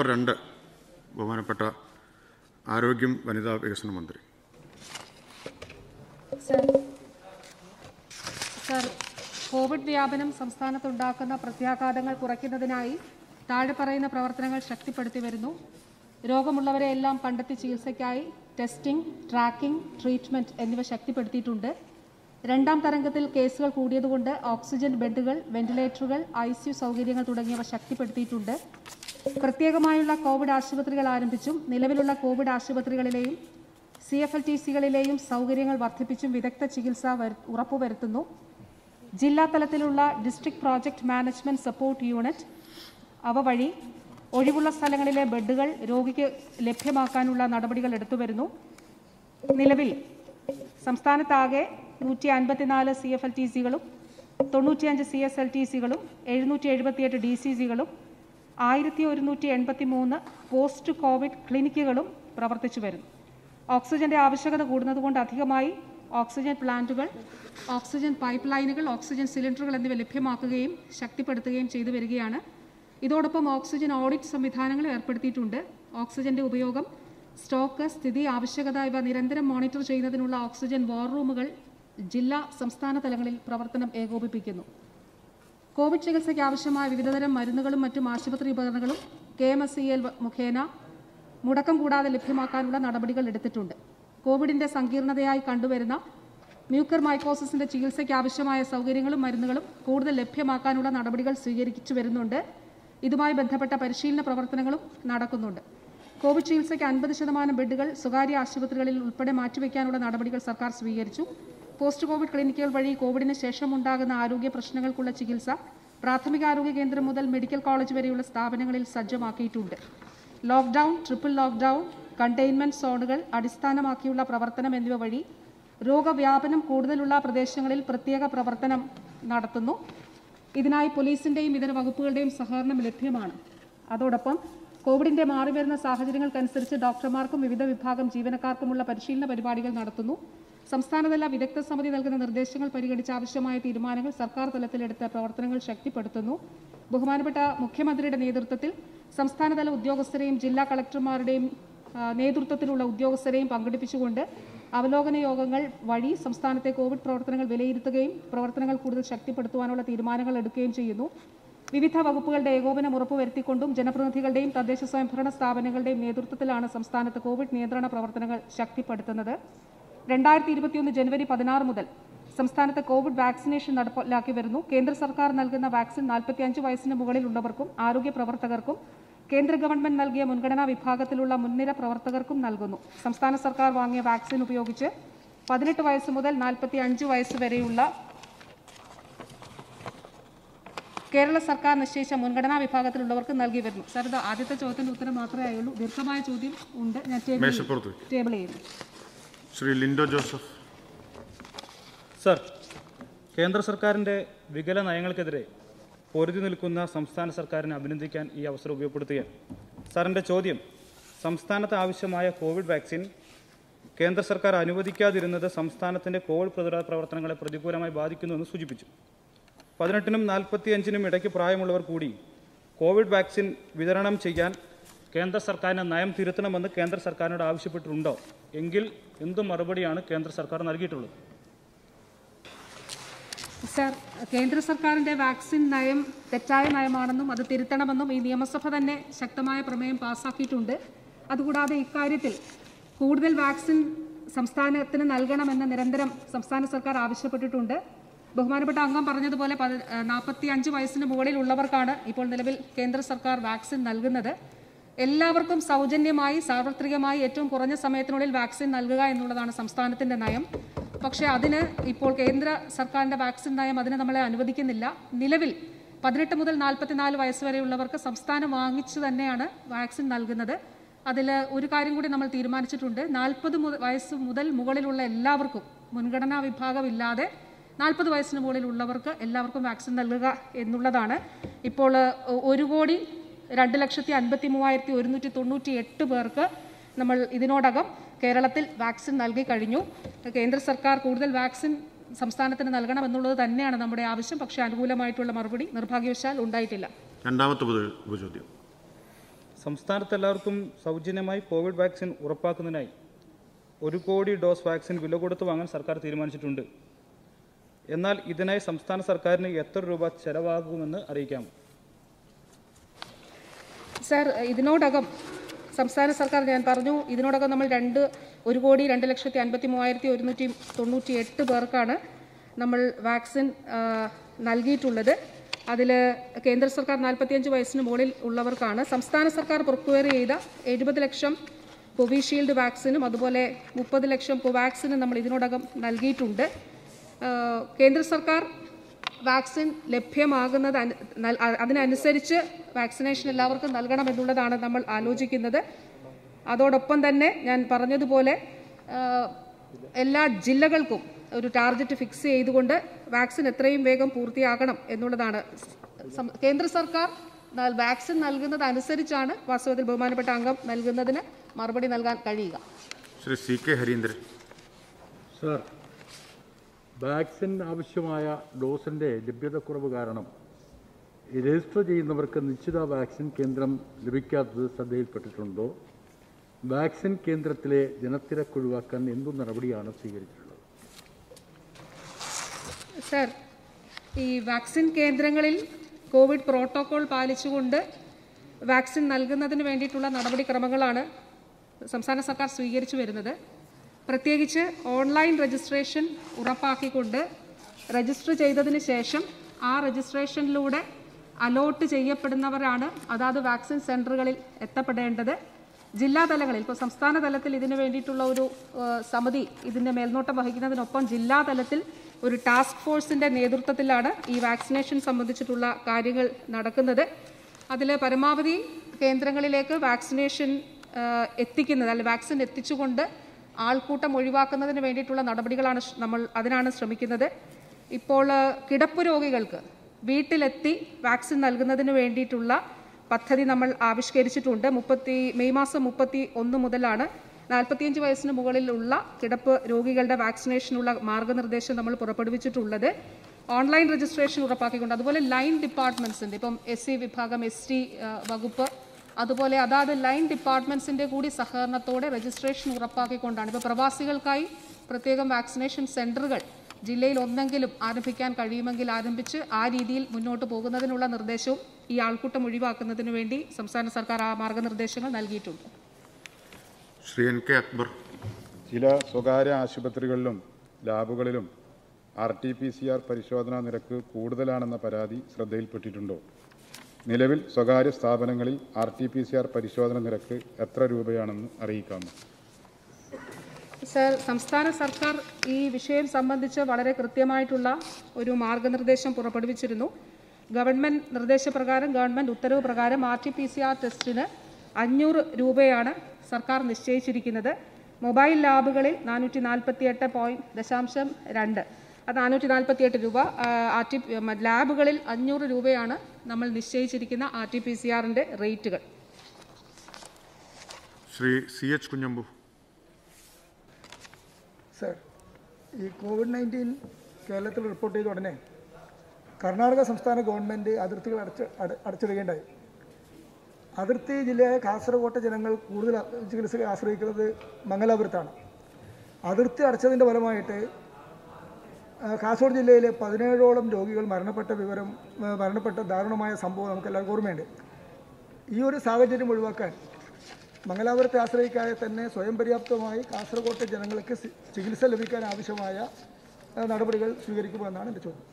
Number രണ്ട് ബഹുമാനപ്പെട്ട ആരോഗ്യം വനിതാ വികസന മന്ത്രി സർ സർ കോവിഡ് വ്യാപനം സംസ്ഥാനത്തുണ്ടാക്കുന്ന പ്രത്യാഘാതങ്ങൾ കുറയ്ക്കുന്നതിനായി താഴെ പറയുന്ന പ്രവർത്തനങ്ങൾ ശക്തിപ്പെടുത്തി വരുന്നു രോഗമുള്ളവരെ എല്ലാം കണ്ടെത്തി ചികിത്സയ്ക്കായി ടെസ്റ്റിംഗ് ട്രാക്കിംഗ് ട്രീറ്റ്മെന്റ് എന്നിവ ശക്തിപ്പെടുത്തിയിട്ടുണ്ട് രണ്ടാം തരംഗത്തിൽ കേസുകൾ കൂടിയതുകൊണ്ട് ഓക്സിജൻ ബെഡുകൾ വെന്റിലേറ്ററുകൾ ഐ സി സൗകര്യങ്ങൾ തുടങ്ങിയവ ശക്തിപ്പെടുത്തിയിട്ടുണ്ട് പ്രത്യേകമായുള്ള കോവിഡ് ആശുപത്രികൾ ആരംഭിച്ചും നിലവിലുള്ള കോവിഡ് ആശുപത്രികളിലെയും സി എഫ് എൽ ടി സികളിലെയും സൗകര്യങ്ങൾ വർദ്ധിപ്പിച്ചും വിദഗ്ധ ചികിത്സ വരു- ഉറപ്പുവരുത്തുന്നു ജില്ലാ തലത്തിലുള്ള district project management support unit അവ വഴി ഒഴിവുള്ള സ്ഥലങ്ങളിലെ ബെഡുകൾ രോഗിക്ക് ലഭ്യമാക്കാനുള്ള നടപടികൾ എടുത്തുവരുന്നു നിലവിൽ സംസ്ഥാനത്താകെ നൂറ്റി അൻപത്തിനാല് സി എഫ് എൽ ടി സികളും തൊണ്ണൂറ്റിയഞ്ച് സി എസ് എൽ ടി സികളും എഴുന്നൂറ്റി എഴുപത്തിയെട്ട് ഡി സി സികളും ആയിരത്തി ഒരുന്നൂറ്റി എൺപത്തി മൂന്ന് പോസ്റ്റ് കോവിഡ് ക്ലിനിക്കുകളും പ്രവർത്തിച്ചു വരുന്നു ഓക്സിജന്റെ ആവശ്യകത കൂടുന്നതുകൊണ്ട് അധികമായി ഓക്സിജൻ പ്ലാന്റുകൾ ഓക്സിജൻ പൈപ്പ് ലൈനുകൾ ഓക്സിജൻ സിലിണ്ടറുകൾ എന്നിവ ലഭ്യമാക്കുകയും ശക്തിപ്പെടുത്തുകയും ചെയ്തു വരികയാണ് ഇതോടൊപ്പം ഓക്സിജൻ ഓഡിറ്റ് സംവിധാനങ്ങൾ ഏർപ്പെടുത്തിയിട്ടുണ്ട് ഓക്സിജന്റെ ഉപയോഗം സ്റ്റോക്ക് സ്ഥിതി ആവശ്യകത ഇവ നിരന്തരം മോണിറ്റർ ചെയ്യുന്നതിനുള്ള ഓക്സിജൻ വാർ റൂമുകൾ ജില്ലാ സംസ്ഥാന തലങ്ങളിൽ പ്രവർത്തനം ഏകോപിപ്പിക്കുന്നു കോവിഡ് ചികിത്സയ്ക്ക് ആവശ്യമായ വിവിധതരം മരുന്നുകളും മറ്റും ആശുപത്രി ഉപകരണങ്ങളും K M S C L മുഖേന മുടക്കം കൂടാതെ ലഭ്യമാക്കാനുള്ള നടപടികൾ എടുത്തിട്ടുണ്ട് കോവിഡിന്റെ സങ്കീർണതയായി കണ്ടുവരുന്ന മ്യൂക്കർ മൈക്കോസിസിന്റെ ചികിത്സയ്ക്ക് ആവശ്യമായ സൗകര്യങ്ങളും മരുന്നുകളും കൂടുതൽ ലഭ്യമാക്കാനുള്ള നടപടികൾ സ്വീകരിച്ചു വരുന്നുണ്ട് ഇതുമായി ബന്ധപ്പെട്ട പരിശീലന പ്രവർത്തനങ്ങളും നടക്കുന്നുണ്ട് കോവിഡ് ചികിത്സയ്ക്ക് അൻപത് ശതമാനം ബെഡുകൾ സ്വകാര്യ ആശുപത്രികളിൽ ഉൾപ്പെടെ മാറ്റിവെക്കാനുള്ള നടപടികൾ സർക്കാർ സ്വീകരിച്ചു പോസ്റ്റ് കോവിഡ് ക്ലിനിക്കുകൾ വഴി കോവിഡിന് ശേഷമുണ്ടാകുന്ന ആരോഗ്യ പ്രശ്നങ്ങൾക്കുള്ള ചികിത്സ പ്രാഥമിക ആരോഗ്യ കേന്ദ്രം മുതൽ മെഡിക്കൽ കോളേജ് വരെയുള്ള സ്ഥാപനങ്ങളിൽ സജ്ജമാക്കിയിട്ടുണ്ട് ലോക്ക്ഡൌൺ ട്രിപ്പിൾ ലോക്ക്ഡൌൺ കണ്ടെയ്ൻമെന്റ് സോണുകൾ അടിസ്ഥാനമാക്കിയുള്ള പ്രവർത്തനം എന്നിവ വഴി രോഗവ്യാപനം കൂടുതലുള്ള പ്രദേശങ്ങളിൽ പ്രത്യേക പ്രവർത്തനം നടത്തുന്നു ഇതിനായി പോലീസിന്റെയും ഇതര വകുപ്പുകളുടെയും സഹകരണം ലഭ്യമാണ് അതോടൊപ്പം കോവിഡിന്റെ മാറിവരുന്ന സാഹചര്യങ്ങൾക്കനുസരിച്ച് ഡോക്ടർമാർക്കും വിവിധ വിഭാഗം ജീവനക്കാർക്കുമുള്ള പരിശീലന പരിപാടികൾ നടത്തുന്നു സംസ്ഥാനതല വിദഗ്ധ സമിതി നൽകുന്ന നിർദ്ദേശങ്ങൾ പരിഗണിച്ച് ആവശ്യമായ തീരുമാനങ്ങൾ സർക്കാർ തലത്തിലെടുത്ത പ്രവർത്തനങ്ങൾ ശക്തിപ്പെടുത്തുന്നു ബഹുമാനപ്പെട്ട മുഖ്യമന്ത്രിയുടെ നേതൃത്വത്തിൽ സംസ്ഥാനതല ഉദ്യോഗസ്ഥരെയും ജില്ലാ കളക്ടർമാരുടെയും ആ, നേതൃത്വത്തിലുള്ള ഉദ്യോഗസ്ഥരെയും പങ്കെടുപ്പിച്ചുകൊണ്ട് അവലോകന യോഗങ്ങൾ വഴി സംസ്ഥാനത്തെ കോവിഡ് പ്രവർത്തനങ്ങൾ വിലയിരുത്തുകയും പ്രവർത്തനങ്ങൾ കൂടുതൽ ശക്തിപ്പെടുത്തുവാനുള്ള തീരുമാനങ്ങൾ എടുക്കുകയും ചെയ്യുന്നു വിവിധ വകുപ്പുകളുടെ ഏകോപനം ഉറപ്പുവരുത്തിക്കൊണ്ടും ജനപ്രതിനിധികളുടെയും തദ്ദേശ സ്വയംഭരണ സ്ഥാപനങ്ങളുടെയും നേതൃത്വത്തിലാണ് സംസ്ഥാനത്ത് കോവിഡ് നിയന്ത്രണ പ്രവർത്തനങ്ങൾ ശക്തിപ്പെടുത്തുന്നത് രണ്ടായിരത്തി ഇരുപത്തിയൊന്ന് ജനുവരി പതിനാറ് മുതൽ സംസ്ഥാനത്ത് കോവിഡ് വാക്സിനേഷൻ നടപ്പിലാക്കി വരുന്നു കേന്ദ്ര സർക്കാർ നൽകുന്ന വാക്സിൻ നാൽപ്പത്തിയഞ്ച് വയസ്സിന് മുകളിലുള്ളവർക്കും ആരോഗ്യ പ്രവർത്തകർക്കും കേന്ദ്ര ഗവൺമെന്റ് നൽകിയ മുൻഗണനാ വിഭാഗത്തിലുള്ള മുൻനിര പ്രവർത്തകർക്കും നൽകുന്നു സംസ്ഥാന സർക്കാർ വാങ്ങിയ വാക്സിൻ ഉപയോഗിച്ച് പതിനെട്ട് വയസ്സ് മുതൽ നാൽപ്പത്തി അഞ്ച് വയസ്സ് വരെയുള്ള കേരള സർക്കാർ നിശ്ചയിച്ച മുൻഗണനാ വിഭാഗത്തിലുള്ളവർക്ക് നൽകി വരുന്നു സാർ ഇത് ആദ്യത്തെ ചോദ്യത്തിന്റെ ഉത്തരം മാത്രമേ ആയുള്ളൂ ദീർഘമായ ചോദ്യം ഉണ്ട് ഞാൻ ടേബിൾ മേശപ്പുറത്ത് വയ്ക്കും. ടേബിൾ ചെയ്യുന്നു ശ്രീ ലിൻഡോ ജോസഫ് സർ കേന്ദ്ര സർക്കാരിൻ്റെ വികല നയങ്ങൾക്കെതിരെ പൊരുതി നിൽക്കുന്ന സംസ്ഥാന സർക്കാരിനെ അഭിനന്ദിക്കാൻ ഈ അവസരം ഉപയോഗപ്പെടുത്തുകയാണ് സാറിൻ്റെ ചോദ്യം സംസ്ഥാനത്ത് ആവശ്യമായ കോവിഡ് വാക്സിൻ കേന്ദ്ര സർക്കാർ അനുവദിക്കാതിരുന്നത് സംസ്ഥാനത്തിൻ്റെ കോവിഡ് പ്രതിരോധ പ്രവർത്തനങ്ങളെ പ്രതികൂലമായി ബാധിക്കുന്നുവെന്ന് സൂചിപ്പിച്ചു പതിനെട്ടിനും നാൽപ്പത്തിയഞ്ചിനും ഇടയ്ക്ക് പ്രായമുള്ളവർ കൂടി കോവിഡ് വാക്സിൻ വിതരണം ചെയ്യാൻ കേന്ദ്ര സർക്കാരിന് നയം തിരുത്തണമെന്ന് കേന്ദ്ര സർക്കാരിനോട് ആവശ്യപ്പെട്ടിട്ടുണ്ടോ എങ്കിൽ എന്ത് മറുപടിയാണ് കേന്ദ്ര സർക്കാർ നൽകിയിട്ടുള്ളത് സർ കേന്ദ്ര സർക്കാരിന്റെ വാക്സിൻ നയം തെറ്റായ നയമാണെന്നും അത് തിരുത്തണമെന്നും ഈ നിയമസഭ തന്നെ ശക്തമായ പ്രമേയം പാസാക്കിയിട്ടുണ്ട് അതുകൂടാതെ ഇക്കാര്യത്തിൽ കൂടുതൽ വാക്സിൻ സംസ്ഥാനത്തിന് നൽകണമെന്ന് നിരന്തരം സംസ്ഥാന സർക്കാർ ആവശ്യപ്പെട്ടിട്ടുണ്ട് ബഹുമാനപ്പെട്ട അംഗം പറഞ്ഞതുപോലെ നാൽപ്പത്തി അഞ്ച് വയസ്സിന് മുകളിലുള്ളവർക്കാണ് ഇപ്പോൾ നിലവിൽ കേന്ദ്ര സർക്കാർ വാക്സിൻ നൽകുന്നത് എല്ലാവർക്കും സൗജന്യമായി സാർവത്രികമായി ഏറ്റവും കുറഞ്ഞ സമയത്തിനുള്ളിൽ വാക്സിൻ നൽകുക എന്നുള്ളതാണ് സംസ്ഥാനത്തിന്റെ നയം പക്ഷേ അതിന് ഇപ്പോൾ കേന്ദ്ര സർക്കാരിന്റെ വാക്സിൻ നയം അതിന് നമ്മളെ അനുവദിക്കുന്നില്ല നിലവിൽ പതിനെട്ട് മുതൽ നാൽപ്പത്തിനാല് വയസ്സ് വരെയുള്ളവർക്ക് സംസ്ഥാനം വാങ്ങിച്ചു തന്നെയാണ് വാക്സിൻ നൽകുന്നത് അതിൽ ഒരു കാര്യം കൂടി നമ്മൾ തീരുമാനിച്ചിട്ടുണ്ട് നാൽപ്പത് വയസ്സ് മുതൽ മുകളിലുള്ള എല്ലാവർക്കും മുൻഗണനാ വിഭാഗമില്ലാതെ നാൽപ്പത് വയസ്സിന് മുകളിലുള്ളവർക്ക് എല്ലാവർക്കും വാക്സിൻ നൽകുക എന്നുള്ളതാണ് ഇപ്പോൾ ഒ- ഒരു കോടി രണ്ട് ലക്ഷത്തി അൻപത്തി മൂവായിരത്തി ഒരുന്നൂറ്റി തൊണ്ണൂറ്റി എട്ട് പേർക്ക് നമ്മൾ ഇതിനോടകം കേരളത്തിൽ വാക്സിൻ നൽകി കഴിഞ്ഞു കേന്ദ്ര സർക്കാർ കൂടുതൽ വാക്സിൻ സംസ്ഥാനത്തിന് നൽകണം എന്നുള്ളത് തന്നെയാണ് നമ്മുടെ ആവശ്യം പക്ഷേ അനുകൂലമായിട്ടുള്ള മറുപടി നിർഭാഗ്യവശാൽ ഉണ്ടായിട്ടില്ല രണ്ടാമത്തെ പൊതു ഉപചോദ്യം സംസ്ഥാനത്ത് എല്ലാവർക്കും സൗജന്യമായി കോവിഡ് വാക്സിൻ ഉറപ്പാക്കുന്നതിനായി ഒരു കോടി ഡോസ് വാക്സിൻ വില കൊടുത്ത് വാങ്ങാൻ സർക്കാർ തീരുമാനിച്ചിട്ടുണ്ട് എന്നാൽ ഇതിനായി സംസ്ഥാന സർക്കാരിന് എത്ര രൂപ ചെലവാകുമെന്ന് അറിയിക്കാം സാർ ഇതിനോടകം സംസ്ഥാന സർക്കാർ ഞാൻ പറഞ്ഞു ഇതിനോടകം നമ്മൾ രണ്ട് ഒരു കോടി രണ്ട് ലക്ഷത്തി അൻപത്തി മൂവായിരത്തി ഒരുന്നൂറ്റി തൊണ്ണൂറ്റി എട്ട് പേർക്കാണ് നമ്മൾ വാക്സിൻ ആ, നൽകിയിട്ടുള്ളത് അതിൽ കേന്ദ്ര സർക്കാർ നാൽപ്പത്തിയഞ്ച് വയസ്സിന് മുകളിൽ ഉള്ളവർക്കാണ് സംസ്ഥാന സർക്കാർ പ്രൊക്വയർ ചെയ്ത എഴുപത് ലക്ഷം കോവിഷീൽഡ് വാക്സിനും അതുപോലെ മുപ്പത് ലക്ഷം കോവാക്സിനും നമ്മൾ ഇതിനോടകം നൽകിയിട്ടുണ്ട് ആ, കേന്ദ്ര സർക്കാർ വാക്സിൻ ലഭ്യമാകുന്നത് അനു- നൽ- അ- അതിനനുസരിച്ച് വാക്സിനേഷൻ എല്ലാവർക്കും നൽകണമെന്നുള്ളതാണ് നമ്മൾ ആലോചിക്കുന്നത് അതോടൊപ്പം തന്നെ ഞാൻ പറഞ്ഞതുപോലെ ആ, എല്ലാ ജില്ലകൾക്കും ഒരു ടാർഗറ്റ് ഫിക്സ് ചെയ്തുകൊണ്ട് വാക്സിൻ എത്രയും വേഗം പൂർത്തിയാക്കണം എന്നുള്ളതാണ് സം- കേന്ദ്ര സർക്കാർ ന- വാക്സിൻ നൽകുന്നത് അനുസരിച്ചാണ് വാസ്തവത്തിൽ ബഹുമാനപ്പെട്ട അംഗം നൽകുന്നതിന് മറുപടി നൽകാൻ കഴിയുക Shri C K Harindran sir vaccine ആവശ്യമായ ഡോസിൻ്റെ ലഭ്യതക്കുറവ് കാരണം രജിസ്റ്റർ ചെയ്യുന്നവർക്ക് നിശ്ചിത വാക്സിൻ കേന്ദ്രം ലഭിക്കാത്തത് ശ്രദ്ധയിൽപ്പെട്ടിട്ടുണ്ടോ വാക്സിൻ കേന്ദ്രത്തിലെ ജനത്തിരക്ക് ഒഴിവാക്കാൻ എന്തു നടപടിയാണ് സ്വീകരിച്ചിട്ടുള്ളത് സർ ഈ വാക്സിൻ കേന്ദ്രങ്ങളിൽ കോവിഡ് പ്രോട്ടോകോൾ പാലിച്ചുകൊണ്ട് വാക്സിൻ നൽകുന്നതിന് വേണ്ടിയിട്ടുള്ള നടപടിക്രമങ്ങളാണ് സംസ്ഥാന സർക്കാർ സ്വീകരിച്ചു വരുന്നത് പ്രത്യേകിച്ച് ഓൺലൈൻ രജിസ്ട്രേഷൻ ഉറപ്പാക്കിക്കൊണ്ട് രജിസ്റ്റർ ചെയ്തതിന് ശേഷം ആ രജിസ്ട്രേഷനിലൂടെ അലോട്ട് ചെയ്യപ്പെടുന്നവരാണ് അതാത് വാക്സിൻ സെൻറ്ററുകളിൽ എത്തപ്പെടേണ്ടത് ജില്ലാ തലങ്ങളിൽ ഇപ്പോൾ സംസ്ഥാന തലത്തിൽ ഇതിനു വേണ്ടിയിട്ടുള്ള ഒരു ഏഹ്, സമിതി ഇതിൻ്റെ മേൽനോട്ടം വഹിക്കുന്നതിനൊപ്പം ജില്ലാ തലത്തിൽ ഒരു ടാസ്ക് ഫോഴ്സിൻ്റെ നേതൃത്വത്തിലാണ് ഈ വാക്സിനേഷൻ സംബന്ധിച്ചിട്ടുള്ള കാര്യങ്ങൾ നടക്കുന്നത് അതിൽ പരമാവധി കേന്ദ്രങ്ങളിലേക്ക് വാക്സിനേഷൻ ഏഹ്, എത്തിക്കുന്നത് അല്ലെ വാക്സിൻ എത്തിച്ചുകൊണ്ട് ആൾക്കൂട്ടം ഒഴിവാക്കുന്നതിന് വേണ്ടിയിട്ടുള്ള നടപടികളാണ് ഷ്- നമ്മൾ അതിനാണ് ശ്രമിക്കുന്നത് ഇപ്പോൾ ഏഹ്, കിടപ്പ് രോഗികൾക്ക് വീട്ടിലെത്തി വാക്സിൻ നൽകുന്നതിന് വേണ്ടിയിട്ടുള്ള പദ്ധതി നമ്മൾ ആവിഷ്കരിച്ചിട്ടുണ്ട് മുപ്പത്തി മെയ് മാസം മുപ്പത്തി ഒന്ന് മുതലാണ് നാൽപ്പത്തിയഞ്ച് വയസ്സിന് മുകളിലുള്ള കിടപ്പ് രോഗികളുടെ വാക്സിനേഷനുള്ള മാർഗനിർദ്ദേശം നമ്മൾ പുറപ്പെടുവിച്ചിട്ടുള്ളത് ഓൺലൈൻ രജിസ്ട്രേഷൻ ഉറപ്പാക്കിക്കൊണ്ട് അതുപോലെ ലൈൻ ഡിപ്പാർട്ട്മെൻറ്റ്സിൻ്റെ ഇപ്പം എസ് സി വിഭാഗം എസ് ടി വകുപ്പ് അതുപോലെ അതാത് ലൈൻ ഡിപ്പാർട്ട്മെൻറ്റ്സിൻ്റെ കൂടി സഹകരണത്തോടെ രജിസ്ട്രേഷൻ ഉറപ്പാക്കിക്കൊണ്ടാണ് ഇപ്പോൾ പ്രവാസികൾക്കായി പ്രത്യേകം വാക്സിനേഷൻ സെൻറ്ററുകൾ ജില്ലയിൽ ഒന്നെങ്കിലും ആരംഭിക്കാൻ കഴിയുമെങ്കിൽ ആരംഭിച്ച് ആ രീതിയിൽ മുന്നോട്ട് പോകുന്നതിനുള്ള നിർദ്ദേശവും ഈ ആൾക്കൂട്ടം ഒഴിവാക്കുന്നതിന് വേണ്ടി സംസ്ഥാന സർക്കാർ ആ മാർഗനിർദ്ദേശങ്ങൾ നൽകിയിട്ടുണ്ട് ശ്രീ എൻ കെ അക്ബർ ചില സ്വകാര്യ ആശുപത്രികളിലും ലാബുകളിലും R T P C R പരിശോധനാ നിരക്ക് കൂടുതലാണെന്ന പരാതി ശ്രദ്ധയിൽപ്പെട്ടിട്ടുണ്ടോ നിലവിൽ സ്വകാര്യ സ്ഥാപനങ്ങളിൽ R T P C R പരിശോധന നിരക്ക് എത്ര രൂപയാണെന്ന് അറിയിക്കാമോ സർ സംസ്ഥാന സർക്കാർ ഈ വിഷയം സംബന്ധിച്ച് വളരെ കൃത്യമായിട്ടുള്ള ഒരു മാർഗനിർദ്ദേശം പുറപ്പെടുവിച്ചിരുന്നു ഗവൺമെൻറ് നിർദ്ദേശപ്രകാരം ഗവൺമെൻറ് ഉത്തരവ് പ്രകാരം R T P C R ടെസ്റ്റിന് അഞ്ഞൂറ് രൂപയാണ് സർക്കാർ നിശ്ചയിച്ചിരിക്കുന്നത് മൊബൈൽ ലാബുകളിൽ നാനൂറ്റി നാൽപ്പത്തി എട്ട് പോയിൻറ്റ് ദശാംശം രണ്ട് അത് നാനൂറ്റി നാൽപ്പത്തി എട്ട് രൂപ ആർ ടി ലാബുകളിൽ അഞ്ഞൂറ് രൂപയാണ് നമ്മൾ നിശ്ചയിച്ചിരിക്കുന്ന ആർ ടി പി സി ആറിൻ്റെ റേറ്റുകൾ Shri C H Kunhambu sir ഈ കോവിഡ് നയൻറ്റീൻ കേരളത്തിൽ റിപ്പോർട്ട് ചെയ്ത ഉടനെ കർണാടക സംസ്ഥാന ഗവൺമെൻറ് അതിർത്തികൾ അടച്ച് അട അടച്ചിടുകയുണ്ടായി അതിർത്തി ജില്ലയായ കാസർഗോട്ടെ ജനങ്ങൾ കൂടുതൽ ചികിത്സയെ ആശ്രയിക്കുന്നത് മംഗലാപുരത്താണ് അതിർത്തി അടച്ചതിൻ്റെ ഫലമായിട്ട് ആ, കാസർഗോഡ് ജില്ലയിലെ പതിനേഴോളം രോഗികൾ മരണപ്പെട്ട വിവരം ആ, മരണപ്പെട്ട ദാരുണമായ സംഭവം നമുക്ക് എല്ലാവർക്കും ഓർമ്മയുണ്ട് ഈ ഒരു സാഹചര്യം ഒഴിവാക്കാൻ മംഗലാപുരത്തെ ആശ്രയിക്കാതെ തന്നെ സ്വയം പര്യാപ്തമായി കാസർഗോട്ടെ ജനങ്ങൾക്ക് സി- ചികിത്സ ലഭിക്കാൻ ആവശ്യമായ ആ, നടപടികൾ സ്വീകരിക്കുമെന്നാണ് എൻ്റെ ചോദ്യം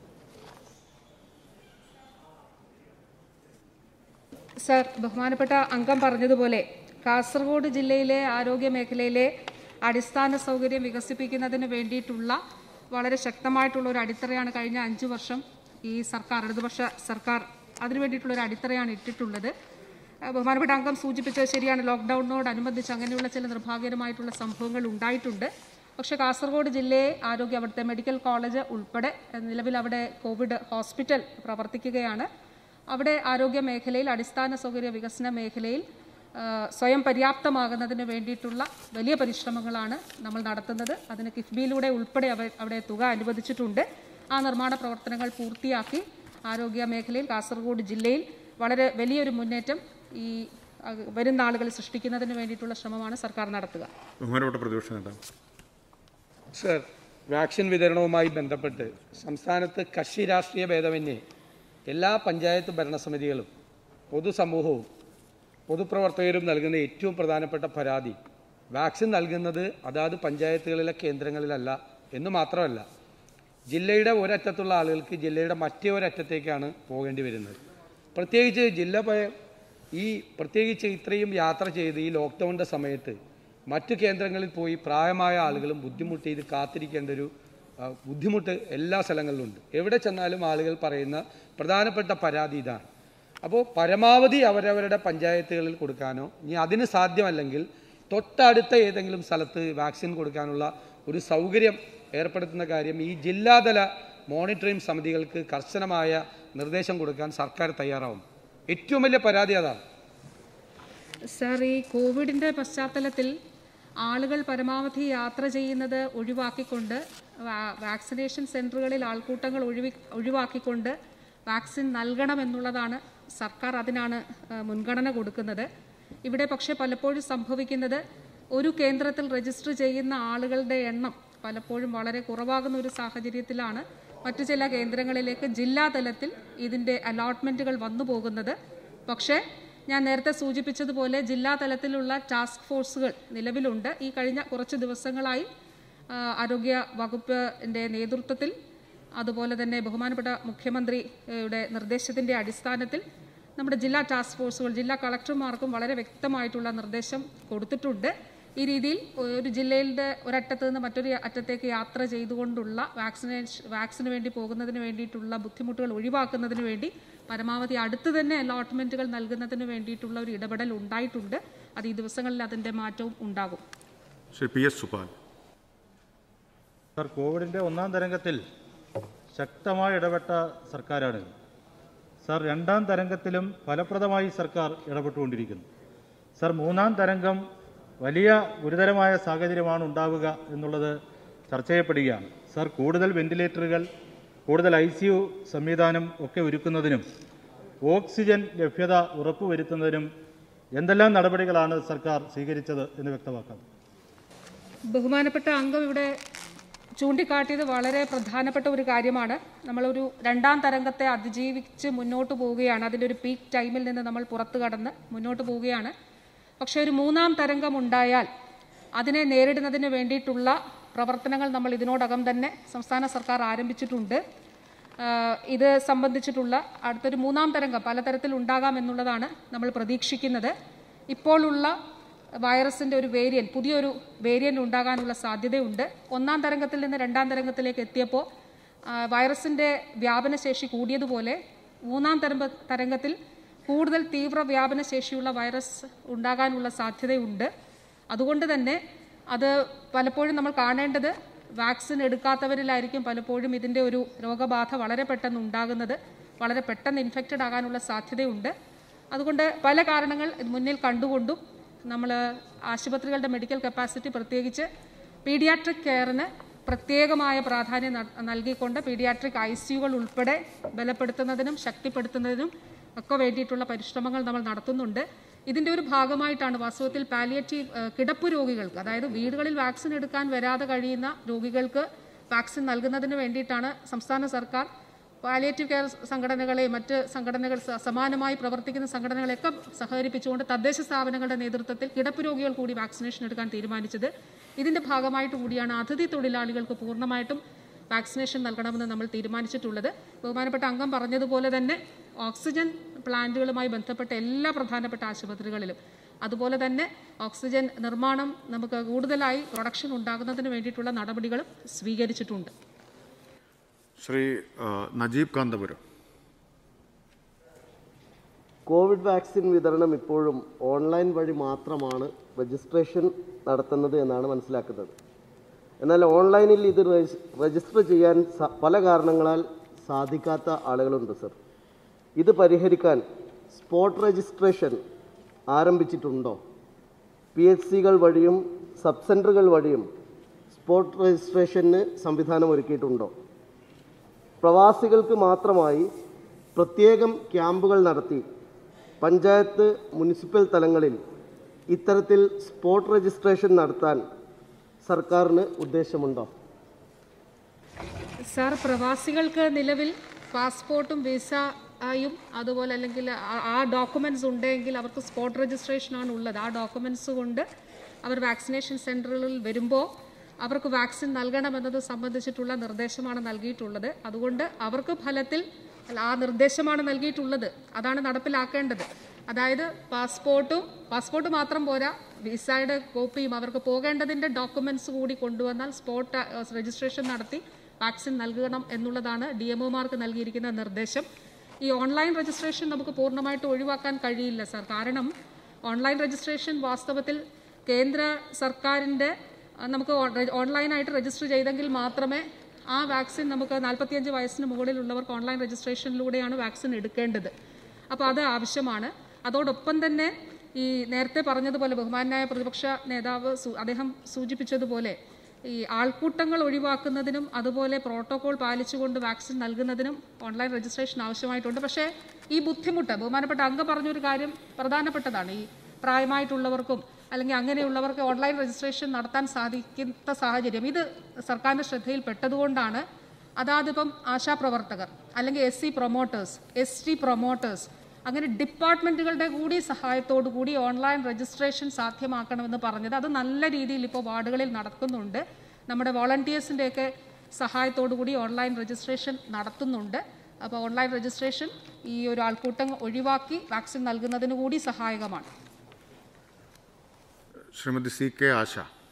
സർ ബഹുമാനപ്പെട്ട അംഗം പറഞ്ഞതുപോലെ കാസർഗോഡ് ജില്ലയിലെ ആരോഗ്യ മേഖലയിലെ അടിസ്ഥാന സൗകര്യം വികസിപ്പിക്കുന്നതിന് വേണ്ടിയിട്ടുള്ള വളരെ ശക്തമായിട്ടുള്ള ഒരു അടിത്തറയാണ് കഴിഞ്ഞ അഞ്ച് വർഷം ഈ സർക്കാർ ഇടതുപക്ഷ സർക്കാർ അതിനു വേണ്ടിയിട്ടുള്ള ഒരു അടിത്തറയാണ് ഇട്ടിട്ടുള്ളത് ഏഹ് ബഹുമാനപ്പെട്ട അംഗം സൂചിപ്പിച്ചത് ശരിയാണ് ലോക്ക്ഡൗണിനോടനുബന്ധിച്ച് അങ്ങനെയുള്ള ചില നിർഭാഗ്യകരമായിട്ടുള്ള സംഭവങ്ങൾ ഉണ്ടായിട്ടുണ്ട് പക്ഷേ കാസർഗോഡ് ജില്ലയെ ആരോഗ്യ അവിടുത്തെ മെഡിക്കൽ കോളേജ് ഉൾപ്പെടെ ഏഹ് നിലവിൽ അവിടെ കോവിഡ് ഹോസ്പിറ്റൽ പ്രവർത്തിക്കുകയാണ് അവിടെ ആരോഗ്യ മേഖലയിൽ അടിസ്ഥാന സൗകര്യ വികസന മേഖലയിൽ ആ, സ്വയം പര്യാപ്തമാകുന്നതിന് വേണ്ടിയിട്ടുള്ള വലിയ പരിശ്രമങ്ങളാണ് നമ്മൾ നടത്തുന്നത് അതിന് കിഫ്ബിയിലൂടെ ഉൾപ്പെടെ അവ അവിടെ തുക അനുവദിച്ചിട്ടുണ്ട് ആ നിർമ്മാണ പ്രവർത്തനങ്ങൾ പൂർത്തിയാക്കി ആരോഗ്യ മേഖലയിൽ കാസർഗോഡ് ജില്ലയിൽ വളരെ വലിയൊരു മുന്നേറ്റം ഈ അഹ് വരുന്ന ആളുകൾ സൃഷ്ടിക്കുന്നതിന് വേണ്ടിയിട്ടുള്ള ശ്രമമാണ് സർക്കാർ നടത്തുക ബഹുമാനപ്പെട്ട പ്രതിപക്ഷ നേതാവ് സർ വാക്സിൻ വിതരണവുമായി ബന്ധപ്പെട്ട് സംസ്ഥാനത്ത് കക്ഷി രാഷ്ട്രീയ ഭേദമന്യേ എല്ലാ പഞ്ചായത്ത് ഭരണസമിതികളും പൊതുസമൂഹവും പൊതുപ്രവർത്തകരും നൽകുന്ന ഏറ്റവും പ്രധാനപ്പെട്ട പരാതി വാക്സിൻ നൽകുന്നത് അതാത് പഞ്ചായത്തുകളിലെ കേന്ദ്രങ്ങളിലല്ല എന്ന് മാത്രമല്ല ജില്ലയുടെ ഒരറ്റത്തുള്ള ആളുകൾക്ക് ജില്ലയുടെ മറ്റേ ഒരറ്റത്തേക്കാണ് പോകേണ്ടി വരുന്നത് പ്രത്യേകിച്ച് ജില്ല പ- ഈ പ്രത്യേകിച്ച് ഇത്രയും യാത്ര ചെയ്ത് ഈ ലോക്ക്ഡൗണിൻ്റെ സമയത്ത് മറ്റു കേന്ദ്രങ്ങളിൽ പോയി പ്രായമായ ആളുകളും ബുദ്ധിമുട്ടി ഇത് കാത്തിരിക്കേണ്ട ഒരു ആ, ബുദ്ധിമുട്ട് എല്ലാ സ്ഥലങ്ങളിലുണ്ട് എവിടെ ചെന്നാലും ആളുകൾ പറയുന്ന പ്രധാനപ്പെട്ട പരാതി ഇതാണ് അപ്പോൾ പരമാവധി അവരവരുടെ പഞ്ചായത്തുകളിൽ കൊടുക്കാനോ ഇനി അതിന് സാധ്യമല്ലെങ്കിൽ തൊട്ടടുത്ത ഏതെങ്കിലും സ്ഥലത്ത് വാക്സിൻ കൊടുക്കാനുള്ള ഒരു സൗകര്യം ഏർപ്പെടുത്തുന്ന കാര്യം ഈ ജില്ലാതല മോണിറ്ററിംഗ് സമിതികൾക്ക് കർശനമായ നിർദ്ദേശം കൊടുക്കാൻ സർക്കാർ തയ്യാറാവും ഏറ്റവും വലിയ പരാതി അതാണ് സർ ഈ കോവിഡിൻ്റെ പശ്ചാത്തലത്തിൽ ആളുകൾ പരമാവധി യാത്ര ചെയ്യുന്നത് ഒഴിവാക്കിക്കൊണ്ട് വാ- വാക്സിനേഷൻ സെൻറ്ററുകളിൽ ആൾക്കൂട്ടങ്ങൾ ഒഴിവി ഒഴിവാക്കിക്കൊണ്ട് വാക്സിൻ നൽകണമെന്നുള്ളതാണ് സർക്കാർ അതിനാണ് ആ, മുൻഗണന കൊടുക്കുന്നത് ഇവിടെ പക്ഷേ പലപ്പോഴും സംഭവിക്കുന്നത് ഒരു കേന്ദ്രത്തിൽ രജിസ്റ്റർ ചെയ്യുന്ന ആളുകളുടെ എണ്ണം പലപ്പോഴും വളരെ കുറവാകുന്ന ഒരു സാഹചര്യത്തിലാണ് മറ്റു ചില കേന്ദ്രങ്ങളിലേക്ക് ജില്ലാതലത്തിൽ ഇതിൻ്റെ അലോട്ട്മെൻറ്റുകൾ വന്നു പോകുന്നത് പക്ഷേ ഞാൻ നേരത്തെ സൂചിപ്പിച്ചതുപോലെ ജില്ലാ തലത്തിലുള്ള ടാസ്ക് ഫോഴ്സുകൾ നിലവിലുണ്ട് ഈ കഴിഞ്ഞ കുറച്ച് ദിവസങ്ങളായി ആ, ആരോഗ്യ വകുപ്പിൻ്റെ നേതൃത്വത്തിൽ അതുപോലെ തന്നെ ബഹുമാനപ്പെട്ട മുഖ്യമന്ത്രിയുടെ നിർദ്ദേശത്തിൻ്റെ അടിസ്ഥാനത്തിൽ നമ്മുടെ ജില്ലാ ടാസ്ക് ഫോഴ്സുകൾ ജില്ലാ കളക്ടർമാർക്കും വളരെ വ്യക്തമായിട്ടുള്ള നിർദ്ദേശം കൊടുത്തിട്ടുണ്ട് ഈ രീതിയിൽ ഒരു ജില്ലയുടെ ഒരറ്റത്ത് നിന്ന് മറ്റൊരു അറ്റത്തേക്ക് യാത്ര ചെയ്തുകൊണ്ടുള്ള വാക്സിനേഷൻ വാക്സിന് വേണ്ടി പോകുന്നതിന് വേണ്ടിയിട്ടുള്ള ബുദ്ധിമുട്ടുകൾ ഒഴിവാക്കുന്നതിന് വേണ്ടി പരമാവധി അടുത്ത് തന്നെ അലോട്ട്മെൻറ്റുകൾ നൽകുന്നതിന് വേണ്ടിയിട്ടുള്ള ഒരു ഇടപെടൽ ഉണ്ടായിട്ടുണ്ട് അത് ഈ ദിവസങ്ങളിൽ അതിൻ്റെ മാറ്റവും ഉണ്ടാകും Shri P S Supal sir കോവിഡിൻ്റെ ഒന്നാം തരംഗത്തിൽ ശക്തമായി ഇടപെട്ട സർക്കാരാണ് സർ രണ്ടാം തരംഗത്തിലും ഫലപ്രദമായി സർക്കാർ ഇടപെട്ടുകൊണ്ടിരിക്കുന്നു സർ മൂന്നാം തരംഗം വലിയ ഗുരുതരമായ സാഹചര്യമാണ് ഉണ്ടാവുക എന്നുള്ളത് ചർച്ച ചെയ്യപ്പെടുകയാണ് സർ കൂടുതൽ വെന്റിലേറ്ററുകൾ കൂടുതൽ ഐ സി യു സംവിധാനം ഒക്കെ ഒരുക്കുന്നതിനും ഓക്സിജൻ ലഭ്യത ഉറപ്പുവരുത്തുന്നതിനും എന്തെല്ലാം നടപടികളാണ് സർക്കാർ സ്വീകരിച്ചത് എന്ന് വ്യക്തമാക്കാം ബഹുമാനപ്പെട്ട അംഗം ഇവിടെ ചൂണ്ടിക്കാട്ടിയത് വളരെ പ്രധാനപ്പെട്ട ഒരു കാര്യമാണ് നമ്മളൊരു രണ്ടാം തരംഗത്തെ അതിജീവിച്ച് മുന്നോട്ട് പോവുകയാണ് അതിൻ്റെ ഒരു പീക്ക് ടൈമിൽ നിന്ന് നമ്മൾ പുറത്തു കടന്ന് മുന്നോട്ട് പോവുകയാണ് പക്ഷേ ഒരു മൂന്നാം തരംഗം ഉണ്ടായാൽ അതിനെ നേരിടുന്നതിന് വേണ്ടിയിട്ടുള്ള പ്രവർത്തനങ്ങൾ നമ്മൾ ഇതിനോടകം തന്നെ സംസ്ഥാന സർക്കാർ ആരംഭിച്ചിട്ടുണ്ട് ആഹ് ഇത് സംബന്ധിച്ചിട്ടുള്ള അടുത്തൊരു മൂന്നാം തരംഗം പലതരത്തിൽ ഉണ്ടാകാം എന്നുള്ളതാണ് നമ്മൾ പ്രതീക്ഷിക്കുന്നത് ഇപ്പോഴുള്ള വൈറസിൻ്റെ ഒരു വേരിയൻറ്റ് പുതിയൊരു വേരിയൻ്റ് ഉണ്ടാകാനുള്ള സാധ്യതയുണ്ട് ഒന്നാം തരംഗത്തിൽ നിന്ന് രണ്ടാം തരംഗത്തിലേക്ക് എത്തിയപ്പോൾ വൈറസിൻ്റെ വ്യാപനശേഷി കൂടിയതുപോലെ മൂന്നാം തരംഗ തരംഗത്തിൽ കൂടുതൽ തീവ്ര വ്യാപനശേഷിയുള്ള വൈറസ് ഉണ്ടാകാനുള്ള സാധ്യതയുണ്ട് അതുകൊണ്ട് തന്നെ അത് പലപ്പോഴും നമ്മൾ കാണേണ്ടത് വാക്സിൻ എടുക്കാത്തവരിലായിരിക്കും പലപ്പോഴും ഇതിൻ്റെ ഒരു രോഗബാധ വളരെ പെട്ടെന്ന് ഉണ്ടാകുന്നത് വളരെ പെട്ടെന്ന് ഇൻഫെക്റ്റഡ് ആകാനുള്ള സാധ്യതയുണ്ട് അതുകൊണ്ട് പല കാരണങ്ങൾ ഇത് മുന്നിൽ കണ്ടുകൊണ്ടും നമ്മൾ ആശുപത്രികളുടെ മെഡിക്കൽ കപ്പാസിറ്റി പ്രത്യേകിച്ച് പീഡിയാട്രിക് കെയറിന് പ്രത്യേകമായ പ്രാധാന്യം നൽ- നൽകിക്കൊണ്ട് പീഡിയാട്രിക് ഐ സിയുകൾ ഉൾപ്പെടെ ബലപ്പെടുത്തുന്നതിനും ശക്തിപ്പെടുത്തുന്നതിനും ഒക്കെ വേണ്ടിയിട്ടുള്ള പരിശ്രമങ്ങൾ നമ്മൾ നടത്തുന്നുണ്ട് ഇതിൻ്റെ ഒരു ഭാഗമായിട്ടാണ് വാസ്തവത്തിൽ പാലിയേറ്റീവ് ഏഹ്, കിടപ്പ് രോഗികൾക്ക് അതായത് വീടുകളിൽ വാക്സിൻ എടുക്കാൻ വരാതെ കഴിയുന്ന രോഗികൾക്ക് വാക്സിൻ നൽകുന്നതിന് വേണ്ടിയിട്ടാണ് സംസ്ഥാന സർക്കാർ പാലിയേറ്റീവ് കെയർ സംഘടനകളെയും മറ്റ് സംഘടനകൾ സ- സമാനമായി പ്രവർത്തിക്കുന്ന സംഘടനകളെയൊക്കെ സഹകരിപ്പിച്ചുകൊണ്ട് തദ്ദേശ സ്ഥാപനങ്ങളുടെ നേതൃത്വത്തിൽ കിടപ്പ് രോഗികൾ കൂടി വാക്സിനേഷൻ എടുക്കാൻ തീരുമാനിച്ചത് ഇതിൻ്റെ ഭാഗമായിട്ട് കൂടിയാണ് അതിഥി തൊഴിലാളികൾക്ക് പൂർണ്ണമായിട്ടും വാക്സിനേഷൻ നൽകണമെന്ന് നമ്മൾ തീരുമാനിച്ചിട്ടുള്ളത് ബഹുമാനപ്പെട്ട അംഗം പറഞ്ഞതുപോലെ തന്നെ ഓക്സിജൻ പ്ലാന്റുകളുമായി ബന്ധപ്പെട്ട എല്ലാ പ്രധാനപ്പെട്ട ആശുപത്രികളിലും അതുപോലെ തന്നെ ഓക്സിജൻ നിർമ്മാണം നമുക്ക് കൂടുതലായി പ്രൊഡക്ഷൻ ഉണ്ടാകുന്നതിന് വേണ്ടിയിട്ടുള്ള നടപടികളും സ്വീകരിച്ചിട്ടുണ്ട് ശ്രീ ആ, നജീബ് കാന്തപുരം കോവിഡ് വാക്സിൻ വിതരണം ഇപ്പോഴും ഓൺലൈൻ വഴി മാത്രമാണ് രജിസ്ട്രേഷൻ നടത്തുന്നത് എന്നാണ് മനസ്സിലാക്കുന്നത് എന്നാൽ ഓൺലൈനിൽ ഇത് രജി- രജിസ്റ്റർ ചെയ്യാൻ സ- പല കാരണങ്ങളാൽ സാധിക്കാത്ത ആളുകളുണ്ട് സർ ഇത് പരിഹരിക്കാൻ സ്പോട്ട് രജിസ്ട്രേഷൻ ആരംഭിച്ചിട്ടുണ്ടോ പി എച്ച് സികൾ വഴിയും സബ് സെൻറ്ററുകൾ വഴിയും സ്പോട്ട് രജിസ്ട്രേഷന് സംവിധാനം ഒരുക്കിയിട്ടുണ്ടോ പ്രവാസികൾക്ക് മാത്രമായി പ്രത്യേകം ക്യാമ്പുകൾ നടത്തി പഞ്ചായത്ത് മുനിസിപ്പൽ തലങ്ങളിൽ ഇത്തരത്തിൽ സ്പോട്ട് രജിസ്ട്രേഷൻ നടത്താൻ സർക്കാരിന് ഉദ്ദേശമുണ്ടോ സാർ പ്രവാസികൾക്ക് നിലവിൽ പാസ്പോർട്ടും വിസയും അതുപോലെ അല്ലെങ്കിൽ ആ- ആ ഡോക്യുമെൻറ്റ്സ് ഉണ്ടെങ്കിൽ അവർക്ക് സ്പോട്ട് രജിസ്ട്രേഷനാണ് ഉള്ളത് ആ ഡോക്യുമെൻറ്റ്സ് കൊണ്ട് അവർ വാക്സിനേഷൻ സെൻറ്ററുകളിൽ വരുമ്പോൾ അവർക്ക് വാക്സിൻ നൽകണമെന്നത് സംബന്ധിച്ചിട്ടുള്ള നിർദ്ദേശമാണ് നൽകിയിട്ടുള്ളത് അതുകൊണ്ട് അവർക്ക് ഫലത്തിൽ അല്ല ആ നിർദ്ദേശമാണ് നൽകിയിട്ടുള്ളത് അതാണ് നടപ്പിലാക്കേണ്ടത് അതായത് പാസ്പോർട്ടും പാസ്പോർട്ട് മാത്രം പോരാ വിസയുടെ കോപ്പിയും അവർക്ക് പോകേണ്ടതിൻ്റെ ഡോക്യുമെൻറ്റ്സ് കൂടി കൊണ്ടുവന്നാൽ സ്പോട്ട് രജിസ്ട്രേഷൻ നടത്തി വാക്സിൻ നൽകണം എന്നുള്ളതാണ് ഡി എം ഒമാർക്ക് നൽകിയിരിക്കുന്ന നിർദ്ദേശം ഈ ഓൺലൈൻ രജിസ്ട്രേഷൻ നമുക്ക് പൂർണ്ണമായിട്ട് ഒഴിവാക്കാൻ കഴിയില്ല സാർ കാരണം ഓൺലൈൻ രജിസ്ട്രേഷൻ വാസ്തവത്തിൽ കേന്ദ്ര സർക്കാരിൻ്റെ ആ, നമുക്ക് ഓൺ- ഓൺലൈനായിട്ട് രജിസ്റ്റർ ചെയ്തെങ്കിൽ മാത്രമേ ആ വാക്സിൻ നമുക്ക് നാൽപ്പത്തിയഞ്ച് വയസ്സിന് മുകളിലുള്ളവർക്ക് ഓൺലൈൻ രജിസ്ട്രേഷനിലൂടെയാണ് വാക്സിൻ എടുക്കേണ്ടത് അപ്പോൾ അത് ആവശ്യമാണ് അതോടൊപ്പം തന്നെ ഈ നേരത്തെ പറഞ്ഞതുപോലെ ബഹുമാനായ പ്രതിപക്ഷ നേതാവ് സു- അദ്ദേഹം സൂചിപ്പിച്ചതുപോലെ ഈ ആൾക്കൂട്ടങ്ങൾ ഒഴിവാക്കുന്നതിനും അതുപോലെ പ്രോട്ടോകോൾ പാലിച്ചുകൊണ്ട് വാക്സിൻ നൽകുന്നതിനും ഓൺലൈൻ രജിസ്ട്രേഷൻ ആവശ്യമായിട്ടുണ്ട് പക്ഷേ ഈ ബുദ്ധിമുട്ട് ബഹുമാനപ്പെട്ട അംഗം പറഞ്ഞൊരു കാര്യം പ്രധാനപ്പെട്ടതാണ് ഈ പ്രായമായിട്ടുള്ളവർക്കും അല്ലെങ്കിൽ അങ്ങനെയുള്ളവർക്ക് ഓൺലൈൻ രജിസ്ട്രേഷൻ നടത്താൻ സാധിക്കുന്ന സാഹചര്യം ഇത് സർക്കാരിൻ്റെ ശ്രദ്ധയിൽപ്പെട്ടതുകൊണ്ടാണ് അതാതിപ്പം ആശാപ്രവർത്തകർ അല്ലെങ്കിൽ S C promoters S T promoters അങ്ങനെ ഡിപ്പാർട്ട്മെൻറ്റുകളുടെ കൂടി സഹായത്തോടു കൂടി ഓൺലൈൻ രജിസ്ട്രേഷൻ സാധ്യമാക്കണമെന്ന് പറഞ്ഞത് അത് നല്ല രീതിയിൽ ഇപ്പോൾ വാർഡുകളിൽ നടക്കുന്നുണ്ട് നമ്മുടെ വോളണ്ടിയേഴ്സിൻ്റെയൊക്കെ സഹായത്തോടു കൂടി ഓൺലൈൻ രജിസ്ട്രേഷൻ നടത്തുന്നുണ്ട് അപ്പോൾ ഓൺലൈൻ രജിസ്ട്രേഷൻ ഈ ഒരു ആൾക്കൂട്ടം ഒഴിവാക്കി വാക്സിൻ നൽകുന്നതിന് കൂടി സഹായകമാണ് Shrimati C K Asha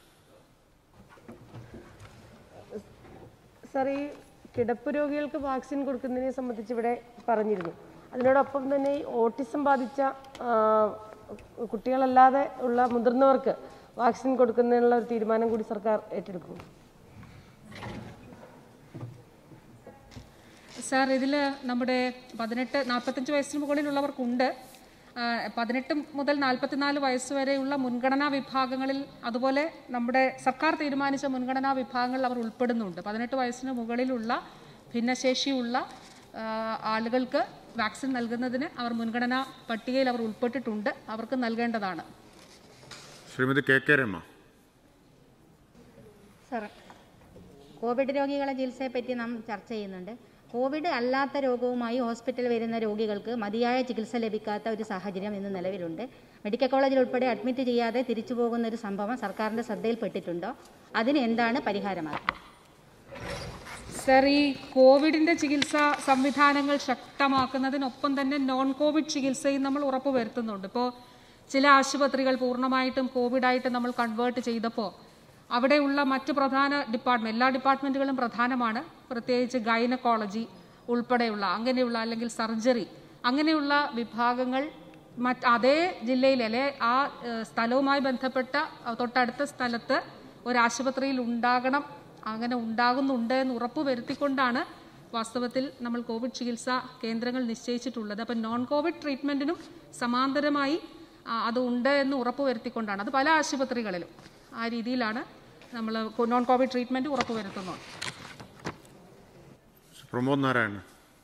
sir ഈ കിടപ്പ് രോഗികൾക്ക് വാക്സിൻ കൊടുക്കുന്നതിനെ സംബന്ധിച്ച് ഇവിടെ പറഞ്ഞിരുന്നു അതിനോടൊപ്പം തന്നെ ഈ ഓട്ടിസം ബാധിച്ച ആ, കുട്ടികളല്ലാതെ ഉള്ള മുതിർന്നവർക്ക് വാക്സിൻ കൊടുക്കുന്നതിനുള്ള ഒരു തീരുമാനം കൂടി സർക്കാർ ഏറ്റെടുക്കുന്നു സാർ ഇതിൽ നമ്മുടെ പതിനെട്ട് നാൽപ്പത്തഞ്ച് വയസ്സിന് മുകളിലുള്ളവർക്കുണ്ട് ആ, പതിനെട്ട് മുതൽ നാൽപ്പത്തിനാല് വയസ്സ് വരെയുള്ള മുൻഗണനാ വിഭാഗങ്ങളിൽ അതുപോലെ നമ്മുടെ സർക്കാർ തീരുമാനിച്ച മുൻഗണനാ വിഭാഗങ്ങളിൽ അവർ ഉൾപ്പെടുന്നുണ്ട് പതിനെട്ട് വയസ്സിന് മുകളിലുള്ള ഭിന്നശേഷിയുള്ള ആ, ആളുകൾക്ക് വാക്സിൻ നൽകുന്നതിന് അവർ മുൻഗണനാ പട്ടികയിൽ അവർ ഉൾപ്പെട്ടിട്ടുണ്ട് അവർക്ക് നൽകേണ്ടതാണ് Shrimati K K Rema sir Covid രോഗികളെ ചികിത്സയെപ്പറ്റി നാം ചർച്ച ചെയ്യുന്നുണ്ട് കോവിഡ് അല്ലാത്ത രോഗവുമായി ഹോസ്പിറ്റലിൽ വരുന്ന രോഗികൾക്ക് മതിയായ ചികിത്സ ലഭിക്കാത്ത ഒരു സാഹചര്യം ഇന്ന് നിലവിലുണ്ട് മെഡിക്കൽ കോളേജിൽ ഉൾപ്പെടെ അഡ്മിറ്റ് ചെയ്യാതെ തിരിച്ചു പോകുന്ന ഒരു സംഭവം സർക്കാരിൻ്റെ ശ്രദ്ധയിൽപ്പെട്ടിട്ടുണ്ടോ അതിന് എന്താണ് പരിഹാരമാർഗം സർ ഈ കോവിഡിന്റെ ചികിത്സാ സംവിധാനങ്ങൾ ശക്തമാക്കുന്നതിനൊപ്പം തന്നെ നോൺ കോവിഡ് ചികിത്സയും നമ്മൾ ഉറപ്പുവരുത്തുന്നുണ്ട് ഇപ്പോൾ ചില ആശുപത്രികൾ പൂർണ്ണമായിട്ടും കോവിഡായിട്ട് നമ്മൾ കൺവേർട്ട് ചെയ്തപ്പോൾ അവിടെയുള്ള മറ്റ് പ്രധാന ഡിപ്പാർട്ട്മെന്റ് എല്ലാ ഡിപ്പാർട്ട്മെന്റുകളും പ്രധാനമാണ് പ്രത്യേകിച്ച് ഗൈനക്കോളജി ഉൾപ്പെടെയുള്ള അങ്ങനെയുള്ള അല്ലെങ്കിൽ സർജറി അങ്ങനെയുള്ള വിഭാഗങ്ങൾ മറ്റ് അതേ ജില്ലയിൽ അല്ലെ ആ ഏഹ്, സ്ഥലവുമായി ബന്ധപ്പെട്ട അഹ് തൊട്ടടുത്ത സ്ഥലത്ത് ഒരു ആശുപത്രിയിൽ ഉണ്ടാകണം അങ്ങനെ ഉണ്ടാകുന്നുണ്ട് എന്ന് ഉറപ്പ് വരുത്തിക്കൊണ്ടാണ് വാസ്തവത്തിൽ നമ്മൾ കോവിഡ് ചികിത്സാ കേന്ദ്രങ്ങൾ നിശ്ചയിച്ചിട്ടുള്ളത് അപ്പം നോൺ കോവിഡ് ട്രീറ്റ്മെൻറ്റിനും സമാന്തരമായി ആ, അത് ഉണ്ട് എന്ന് ഉറപ്പ് വരുത്തിക്കൊണ്ടാണ് അത് പല ആശുപത്രികളിലും ആ രീതിയിലാണ് നമ്മൾ നോൺ കോവിഡ് ട്രീറ്റ്മെൻറ്റ് ഉറപ്പ് വരുത്തുന്നത് പ്രമോദ് നാരായണൻ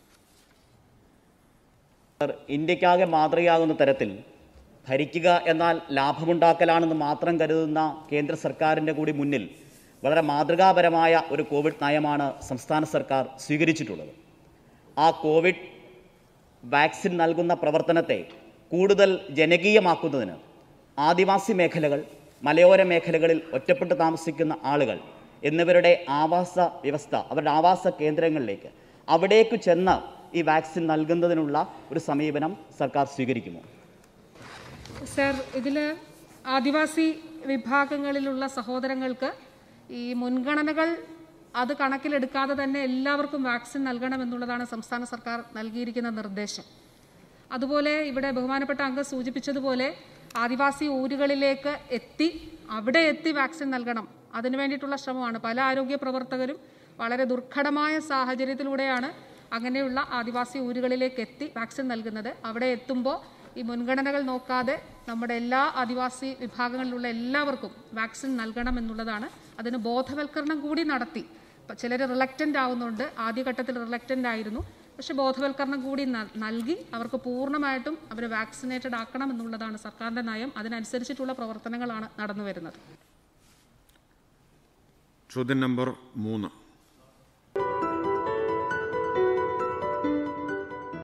ഇന്ത്യക്കാകെ മാതൃകയാകുന്ന തരത്തിൽ ഭരിക്കുക എന്നാൽ ലാഭമുണ്ടാക്കലാണെന്ന് മാത്രം കരുതുന്ന കേന്ദ്ര സർക്കാരിൻ്റെ കൂടി മുന്നിൽ വളരെ മാതൃകാപരമായ ഒരു കോവിഡ് നയമാണ് സംസ്ഥാന സർക്കാർ സ്വീകരിച്ചിട്ടുള്ളത് ആ കോവിഡ് വാക്സിൻ നൽകുന്ന പ്രവർത്തനത്തെ കൂടുതൽ ജനകീയമാക്കുന്നതിന് ആദിവാസി മേഖലകൾ മലയോര മേഖലകളിൽ ഒറ്റപ്പെട്ട് താമസിക്കുന്ന ആളുകൾ എന്നിവരുടെ ആവാസ വ്യവസ്ഥ അവരുടെ ആവാസ കേന്ദ്രങ്ങളിലേക്ക് അവിടേക്ക് ചെന്ന് ഈ വാക്സിൻ നൽകുന്നതിനുള്ള ഒരു സമീപനം സർക്കാർ സ്വീകരിക്കുമോ സർ ഇതിൽ ആദിവാസി വിഭാഗങ്ങളിലുള്ള സഹോദരങ്ങൾക്ക് ഈ മുൻഗണനകൾ അത് കണക്കിലെടുക്കാതെ തന്നെ എല്ലാവർക്കും വാക്സിൻ നൽകണമെന്നുള്ളതാണ് സംസ്ഥാന സർക്കാർ നൽകിയിരിക്കുന്ന നിർദ്ദേശം അതുപോലെ ഇവിടെ ബഹുമാനപ്പെട്ട അംഗം സൂചിപ്പിച്ചതുപോലെ ആദിവാസി ഊരുകളിലേക്ക് എത്തി അവിടെ എത്തി വാക്സിൻ നൽകണം അതിനു വേണ്ടിയിട്ടുള്ള ശ്രമമാണ് പല ആരോഗ്യ പ്രവർത്തകരും വളരെ ദുർഘടമായ സാഹചര്യത്തിലൂടെയാണ് അങ്ങനെയുള്ള ആദിവാസി ഊരുകളിലേക്ക് എത്തി വാക്സിൻ നൽകുന്നത് അവിടെ എത്തുമ്പോൾ ഈ മുൻഗണനകൾ നോക്കാതെ നമ്മുടെ എല്ലാ ആദിവാസി വിഭാഗങ്ങളിലുള്ള എല്ലാവർക്കും വാക്സിൻ നൽകണം എന്നുള്ളതാണ് അതിന് ബോധവൽക്കരണം കൂടി നടത്തി ചിലർ റിലക്റ്റൻ്റ് ആവുന്നുണ്ട് ആദ്യഘട്ടത്തിൽ റിലക്റ്റൻ്റ് ആയിരുന്നു പക്ഷേ ബോധവൽക്കരണം കൂടി ന- നൽകി അവർക്ക് പൂർണ്ണമായിട്ടും അവരെ വാക്സിനേറ്റഡ് ആക്കണം എന്നുള്ളതാണ് സർക്കാരിൻ്റെ നയം അതിനനുസരിച്ചിട്ടുള്ള പ്രവർത്തനങ്ങളാണ് നടന്നു വരുന്നത് ചോദ്യം നമ്പർ മൂന്ന്